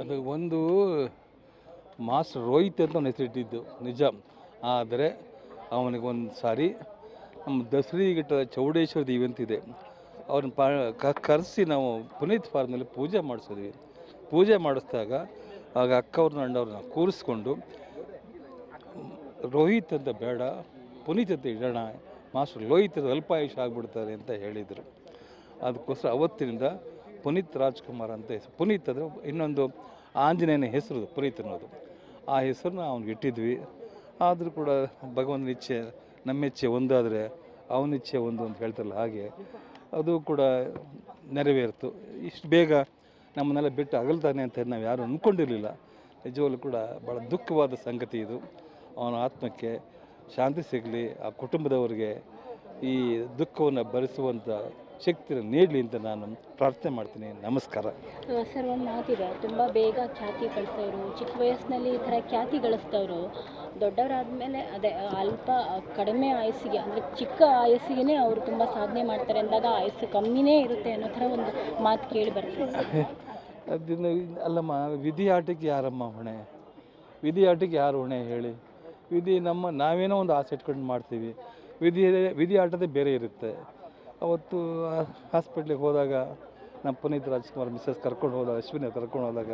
ಅದು ಒಂದು ಮಾಸ್ಟರ್ ರೋಹಿತ್ ಅಂತ ಅವನ ಹೆಸರಿಟ್ಟಿದ್ದು ನಿಜ ಆದರೆ ಅವನಿಗೆ ಒಂದು ಸಾರಿ ನಮ್ಮ ದಸರಿಗಿಟ್ಟ ಚೌಡೇಶ್ವರದ ಇವೆಂಟ್ ಇದೆ ಅವ್ರನ್ನ ಪಾ ಕ- ಕರೆಸಿ ನಾವು ಪುನೀತ್ ಫಾರ್ಮಲ್ಲಿ ಪೂಜೆ ಮಾಡಿಸಿದ್ವಿ ಪೂಜೆ ಮಾಡಿಸಿದಾಗ ಆಗ ಅಕ್ಕವ್ರನ್ನ ಅಣ್ಣವ್ರನ್ನ ಕೂರಿಸ್ಕೊಂಡು ರೋಹಿತ್ ಅಂತ ಬೇಡ ಪುನೀತ್ ಅಂತ ಇಡೋಣ ಮಾಸ್ಟರ್ ಲೋಹಿತ್ ಅಲ್ಪಾಯುಷ ಆಗ್ಬಿಡ್ತಾರೆ ಅಂತ ಹೇಳಿದರು ಅದಕ್ಕೋಸ್ಕರ ಅವತ್ತಿನಿಂದ ಪುನೀತ್ ರಾಜ್ಕುಮಾರ್ ಅಂತ ಹೆಸರು ಪುನೀತ್ ಅಂದರೆ ಇನ್ನೊಂದು ಆಂಜನೇಯನ ಹೆಸರು ಪುನೀತ್ ಅನ್ನೋದು ಆ ಹೆಸರನ್ನ ಅವ್ನಿಗೆ ಇಟ್ಟಿದ್ವಿ ಆದರೂ ಕೂಡ ಭಗವಂತನ ಇಚ್ಛೆ ನಮ್ಮ ಇಚ್ಛೆ ಒಂದಾದರೆ ಅವನ ಇಚ್ಛೆ ಒಂದು ಅಂತ ಹೇಳ್ತಾರಲ್ಲ ಹಾಗೆ ಅದು ಕೂಡ ನೆರವೇರಿತು ಇಷ್ಟು ಬೇಗ ನಮ್ಮನ್ನೆಲ್ಲ ಬಿಟ್ಟು ಅಗಲ್ತಾನೆ ಅಂತ ನಾವು ಯಾರು ಅಂದ್ಕೊಂಡಿರಲಿಲ್ಲ ನಿಜವಾಗ್ಲೂ ಕೂಡ ಭಾಳ ದುಃಖವಾದ ಸಂಗತಿ ಇದು ಅವನ ಆತ್ಮಕ್ಕೆ ಶಾಂತಿ ಸಿಗಲಿ ಆ ಕುಟುಂಬದವರಿಗೆ ಈ ದುಃಖವನ್ನು ಭರಿಸುವಂಥ ಶಕ್ತಿನ ನೀಡಲಿ ಅಂತ ನಾನು ಪ್ರಾರ್ಥನೆ ಮಾಡ್ತೀನಿ ನಮಸ್ಕಾರ ಸರ್ ಒಂದು ಮಾತಿದೆ ತುಂಬ ಬೇಗ ಖ್ಯಾತಿ ಗಳಿಸೋರು ಚಿಕ್ಕ ವಯಸ್ಸಿನಲ್ಲಿ ಈ ಥರ ಖ್ಯಾತಿ ಗಳಿಸಿದವರು ದೊಡ್ಡವರಾದಮೇಲೆ ಅದೇ ಅಲ್ಪ ಕಡಿಮೆ ಆಯಸ್ಸಿಗೆ ಅಂದರೆ ಚಿಕ್ಕ ಆಯಸ್ಸಿಗೆ ಅವರು ತುಂಬ ಸಾಧನೆ ಮಾಡ್ತಾರೆ ಅಂದಾಗ ಆಯಸ್ಸು ಕಮ್ಮಿನೇ ಇರುತ್ತೆ ಅನ್ನೋ ಥರ ಒಂದು ಮಾತು ಕೇಳಿ ಬರ್ತದೆ ಅದನ್ನು ಅಲ್ಲಮ್ಮ ವಿಧಿ ಆಟಕ್ಕೆ ಯಾರಮ್ಮ ಹೊಣೆ ವಿಧಿ ಆಟಕ್ಕೆ ಯಾರು ಹೊಣೆ ಹೇಳಿ ವಿಧಿ ನಮ್ಮ ನಾವೇನೋ ಒಂದು ಆಸೆ ಇಟ್ಕೊಂಡು ಮಾಡ್ತೀವಿ ವಿಧಿ ವಿಧಿ ಆಟದೇ ಬೇರೆ ಇರುತ್ತೆ ಅವತ್ತು ಹಾಸ್ಪಿಟ್ಲಿಗೆ ಹೋದಾಗ ನಮ್ಮ ಪುನೀತ್ ರಾಜ್ಕುಮಾರ್ ಮಿಸ್ಸಸ್ ಕರ್ಕೊಂಡು ಹೋದಾಗ ಅಶ್ವಿನಿ ಕರ್ಕೊಂಡು ಹೋದಾಗ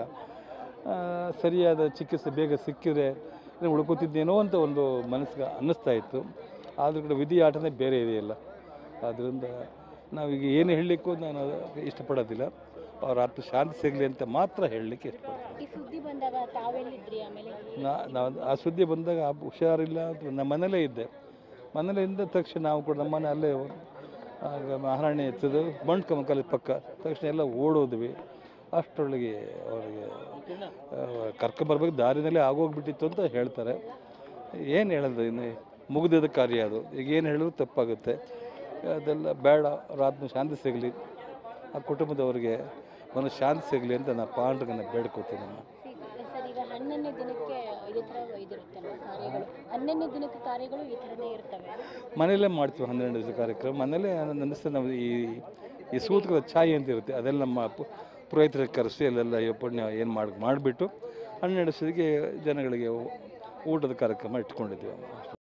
ಆ, ಸರಿಯಾದ ಚಿಕಿತ್ಸೆ ಬೇಗ ಸಿಕ್ಕಿದ್ರೆ ಇನ್ನು ಉಳ್ಕೊತಿದ್ದೇನೋ ಅಂತ ಒಂದು ಮನಸ್ಸಿಗೆ ಅನ್ನಿಸ್ತಾ ಇತ್ತು ಆದರೂ ಕೂಡ ವಿಧಿ ಆಟನೇ ಬೇರೆ ಇದೆಯಲ್ಲ ಆದ್ದರಿಂದ ನಾವೀಗ ಏನು ಹೇಳಲಿಕ್ಕೂ ನಾನು ಇಷ್ಟಪಡೋದಿಲ್ಲ ಅವ್ರ ಆತ್ಮ ಶಾಂತಿ ಸಿಗಲಿ ಅಂತ ಮಾತ್ರ ಹೇಳಲಿಕ್ಕೆ ಇಷ್ಟಪಡ್ತೀನಿ ಈ ಸುದ್ದಿ ಬಂದಾಗ ತಾವೆಲ್ಲಿದ್ರಿ ಆಮೇಲೆ ನಾ ನಾವು ಆ ಸುದ್ದಿ ಬಂದಾಗ ಆ ಹುಷಾರಿಲ್ಲ ಅಂತ ನಮ್ಮ ಮನೇಲೇ ಇದ್ದೆ ಮನೇಲೇ ಇದ್ದ ತಕ್ಷಣ ನಾವು ಕೂಡ ನಮ್ಮ ಮನೆ ಅಲ್ಲೇ ಆಗ ಮಹಾರಾಣಿ ಎತ್ತದು ಬಂಡ್ ಕಮಕಲ ಪಕ್ಕ ತಕ್ಷಣ ಎಲ್ಲ ಓಡೋದ್ವಿ ಅಷ್ಟರೊಳಗೆ ಅವರಿಗೆ ಕರ್ಕೊಂಬರ್ಬೇಕು ದಾರಿನಲ್ಲೇ ಆಗೋಗ್ಬಿಟ್ಟಿತ್ತು ಅಂತ ಹೇಳ್ತಾರೆ ಏನು ಹೇಳೋದು ಇನ್ನು ಮುಗಿದದ ಕಾರ್ಯ ಅದು ಈಗ ಏನು ಹೇಳಿದ್ರು ತಪ್ಪಾಗುತ್ತೆ ಅದೆಲ್ಲ ಬೇಡ ಅವ್ರ ಆತ್ಮ ಶಾಂತಿ ಸಿಗಲಿ ಆ ಕುಟುಂಬದವರಿಗೆ ಒಂದು ಶಾಂತಿ ಸಿಗಲಿ ಅಂತ ನಾನು ಪಾಂಡ್ರಗನ್ನ ಬೇಡ್ಕೋತೀನಿ ನಾನು ಸರ್ ಈಗ ಹನ್ನೊಂದನೇ ದಿನಕ್ಕೆ ಇದೇ ಥರ ಇದಿರುತ್ತಲ್ಲ ಕಾರ್ಯಗಳು ಹನ್ನೊಂದನೇ ದಿನಕ್ಕೆ ಕಾರ್ಯಗಳು ಈ ಥರನೇ ಇರ್ತವೆ ಮನೆಯಲ್ಲೇ ಮಾಡ್ತೀವಿ ಹನ್ನೆರಡು ದಿವಸ ಕಾರ್ಯಕ್ರಮ ಮನೇಲೇ ಅನ್ನಿಸ್ತದೆ ನಾವು ಈ ಈ ಸೂತಕದ ಛಾಯೆ ಅಂತ ಇರುತ್ತೆ ಅದೆಲ್ಲ ನಮ್ಮ ಪು- ಪುರೋಹಿತರಿಗೆ ಕರೆಸಿ ಅಲ್ಲೆಲ್ಲ ಈ ಪುಣ್ಯ ಏನು ಮಾಡಿ ಮಾಡಿಬಿಟ್ಟು ಹನ್ನೆರಡು ದಿವಸಕ್ಕೆ ಜನಗಳಿಗೆ ಊಟದ ಕಾರ್ಯಕ್ರಮ ಇಟ್ಕೊಂಡಿದ್ದೀವಿ